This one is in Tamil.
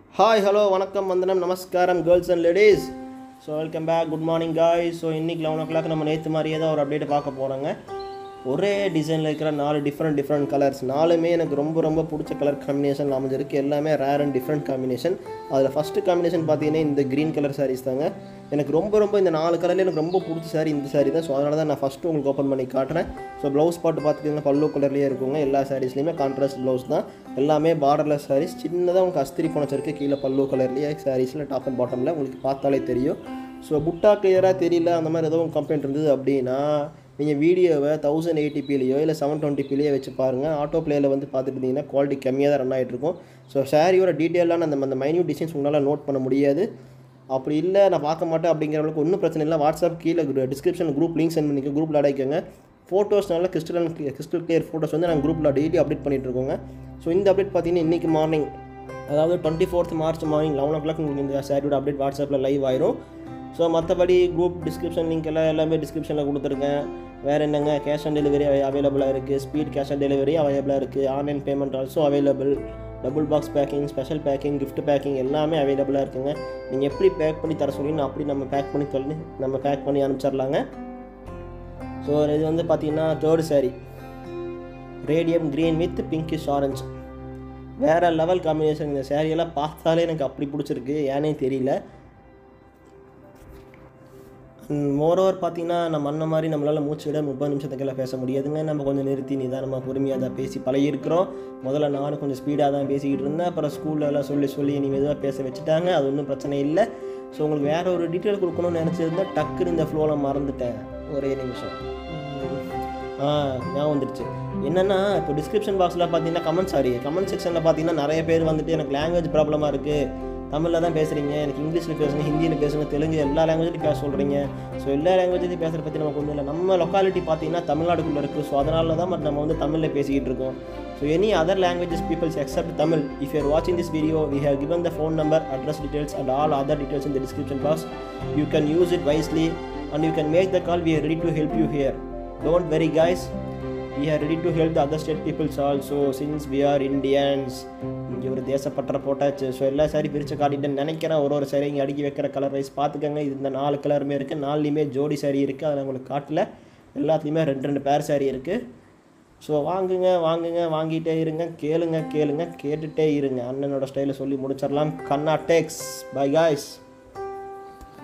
ஹாய் ஹலோ வணக்கம் வந்தனம் நமஸ்காரம் girls and ladies so welcome back good morning guys so இன்றைக்கி லெவன் ஓ கிளாக் நம்ம நேற்று மாதிரியே தான் ஒரு அப்டேட் பார்க்க போகிறோங்க ஒரே டிசைனில் இருக்கிற நாலு டிஃப்ரெண்ட் டிஃப்ரெண்ட் கலர்ஸ் நாலுமே எனக்கு ரொம்ப ரொம்ப பிடிச்ச கலர் காம்பினேஷன் அமைஞ்சிருக்கு எல்லாமே ரேர் அண்ட் டிஃப்ரெண்ட் காம்பினேஷன் அதில் ஃபஸ்ட்டு காம்பினேஷன் பார்த்தீங்கன்னா இந்த க்ரீன் கலர் சாரீஸ் தாங்க எனக்கு ரொம்ப ரொம்ப இந்த நாலு கலரில் எனக்கு ரொம்ப பிடிச்ச சாரி இந்த சாரி தான் ஸோ அதனால தான் நான் ஃபஸ்ட்டு உங்களுக்கு ஓப்பன் பண்ணி காட்டுறேன் ஸோ ப்ளவுஸ் பாட்டு பார்த்துட்டிங்கன்னா பல்லு கலர்லேயே இருக்குங்க எல்லா சாரீஸ்லையுமே கான்ட்ராஸ்ட் ப்ளவுஸ் தான் எல்லாமே பார்டர்லெஸ் சாரீஸ் சின்னதாக உங்களுக்கு அஸ்திரி போனச்சிருக்கு கீழே பல்லு கலர்லேயே சாரீஸில் டாப் அண்ட் பாட்டமில் உங்களுக்கு பார்த்தாலே தெரியும் ஸோ புட்டா கிளியராக தெரியல அந்த மாதிரி எதுவும் கம்ப்ளைண்ட் இருந்தது அப்படின்னா நீங்கள் வீடியோவை தௌசண்ட் எயிட்டிபிலேயோ இல்லை செவன் டுவெண்ட்டிபிலேயோ வச்சு பாருங்கள் ஆட்டோ பிளேயில் வந்து பார்த்துட்டு இருந்தீங்கன்னா குவாலிட்டி கம்மியாக தான் ரன் ஆகிட்டு இருக்கும் ஸோ சாரியோட டீட்டெயிலான அந்த அந்த மைன்யூட் டிசைன்ஸ் உங்களால் நோட் பண்ண முடியாது அப்படி இல்லை நான் பார்க்க மாட்டேன் அப்படிங்கிறவங்களுக்கு ஒன்றும் பிரச்சனை இல்லை வாட்ஸ்அப் கீழே டிஸ்கிரிப்ஷன் குரூப் லிங்க் சென்ட் பண்ணிக்க குரூப்பில் அடைக்கோங்க ஃபோட்டோஸ் நல்ல கிறிஸ்டல் கிறிஸ்டல் கிளியர் ஃபோட்டோஸ் வந்து நாங்கள் குரூப்பில் டெய்லி அப்டேட் பண்ணிட்டு இருக்கோங்க ஸோ இந்த அப்டேட் பார்த்தீங்கன்னா இன்றைக்கி மார்னிங் அதாவது twenty fourth March morning eleven o'clock உங்களுக்கு இந்த சாரியோட அப்டேட் வாட்ஸ்அப்பில் லைவ் ஆயிரும் ஸோ மற்றபடி குரூப் டிஸ்கிரிப்ஷன் லிங்க் எல்லாம் எல்லாமே டிஸ்கிரிப்ஷனில் கொடுத்துருக்கேன் வேறு என்னங்க கேஷ் ஆன் டெலிவரி அவைலபிளாக இருக்குது ஸ்பீட் கேஷ் ஆன் டெலிவரி அவைலபிளாக இருக்குது online payment also available double box packing special packing gift packing எல்லாமே அவைலபிளாக இருக்குங்க நீங்கள் எப்படி பேக் பண்ணி தர சொல்லி அப்படி நம்ம பேக் பண்ணி சொல்லி நம்ம பேக் பண்ணி அனுப்பிச்சிடலாங்க ஸோ இது வந்து பார்த்தீங்கன்னா third saree radium green with pinkish orange வேறு லெவல் காம்பினேஷன் இந்த சேரீயெல்லாம் பார்த்தாலே எனக்கு அப்படி பிடிச்சிருக்கு ஏனே தெரியல மோரோவர் பார்த்தீங்கன்னா நம்ம அண்ண மாதிரி நம்மளால் மூச்சு விட முப்பது நிமிஷத்துக்கெல்லாம் பேச முடியாதுங்க நம்ம கொஞ்சம் நிறுத்தி நிதானமாக பொறுமையாக தான் பேசி பழகிருக்கிறோம் முதல்ல நானும் கொஞ்சம் ஸ்பீடாக தான் பேசிக்கிட்டு இருந்தேன் அப்புறம் ஸ்கூல்ல எல்லாம் சொல்லி சொல்லி நீ மெதுவாக பேச வச்சுட்டாங்க அது ஒன்றும் பிரச்சனை இல்லை ஸோ உங்களுக்கு வேறு ஒரு டீட்டெயில் கொடுக்கணும்னு நினச்சிருந்தா டக்குன்னு இந்த ஃப்ளோவில் மறந்துட்டேன் ஒரே நிமிஷம் ஆ ஞாபகம் வந்துருச்சு என்னென்னா இப்போ டிஸ்கிரிப்ஷன் பாக்ஸில் பார்த்தீங்கன்னா கமெண்ட் சாரி கமெண்ட் செக்ஷனில் பார்த்தீங்கன்னா நிறைய பேர் வந்துட்டு எனக்கு லாங்குவேஜ் ப்ராப்ளமாக இருக்குது தமிழில் தான் பேசுகிறீங்க எனக்கு இங்கிலீஷில் பேசுங்க ஹிந்தியில் பேசுங்க தெலுங்கு எல்லா லாங்குவேஜ்லையும் பேச சொல்கிறீங்க ஸோ எல்லா லாங்குவேஜ்லையும் பேசுகிற பற்றி நமக்கு ஒன்றும் இல்லை நம்ம லொக்காலிட்டி பார்த்தீங்கன்னா தமிழ்நாடுக்குள்ளே இருக்குது ஸோ அதனால தான் பட் நம்ம வந்து தமிழில் பேசிக்கிட்டு இருக்கோம் so any other languages peoples except Tamil if you're வாட்சிங் this video we have given the phone number address details and all other details in the description box you can use it wisely and you can make the call we are ready to help you here don't worry guys we are ready to help the other state peoples also since we are indians இங்கே ஒரு தேசப்பற்ற போட்டாச்சு ஸோ எல்லா சாரி பிரித்து காட்டிட்டேன்னு நினைக்கிறேன் ஒரு ஒரு சாரி இங்கே அடுக்கி வைக்கிற கலர் வைஸ் பார்த்துக்கோங்க இது இந்த நாலு கலருமே இருக்குது நாலுலேயுமே ஜோடி சாரி இருக்குது அதை நான் உங்களுக்கு காட்டல எல்லாத்துலேயுமே ரெண்டு ரெண்டு பேர் சாரி இருக்குது ஸோ வாங்குங்க வாங்குங்க வாங்கிட்டே இருங்க கேளுங்க கேளுங்க கேட்டுட்டே இருங்க அண்ணனோட ஸ்டைலில் சொல்லி முடிச்சிடலாம் கண்ணா டேக்ஸ் பை காய்ஸ்